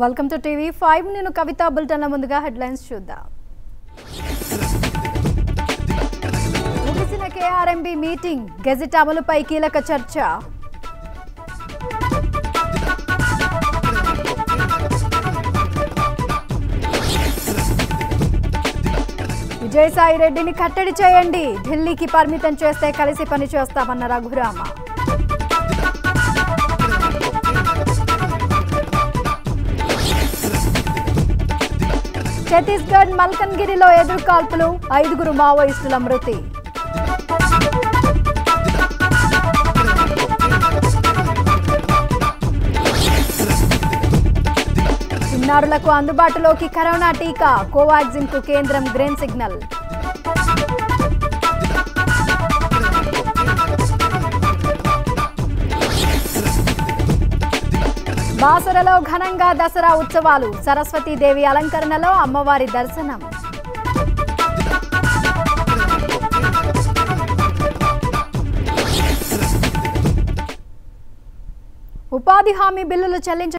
welcome to TV five నేను కవిత బులెటిన్ల ముందుగా headlines చూద్దాం ముగిసిన కేఆర్ఎంబి మీటింగ్ గెజిట్ అమలుపై కీలక చర్చ విజయసాయి రెడ్డిని కట్టడి చేయండి ఢిల్లీకి పరిమితం చేస్తే కలిసి పని చేస్తామన్న రఘురామ ఛత్తీస్గఢ్ మల్కన్గిరిలో ఎదురుకాల్పులు ఐదుగురు మావోయిస్టుల మృతి చిన్నారులకు అందుబాటులోకి కరోనా టీకా కోవాక్సిన్ కు కేంద్రం గ్రీన్ సిగ్నల్ బాసరలో ఘనంగా దసరా ఉత్సవాలు సరస్వతీదేవి అలంకరణలో అమ్మవారి దర్శనం ఉపాధి హామీ బిల్లులు చెల్లించ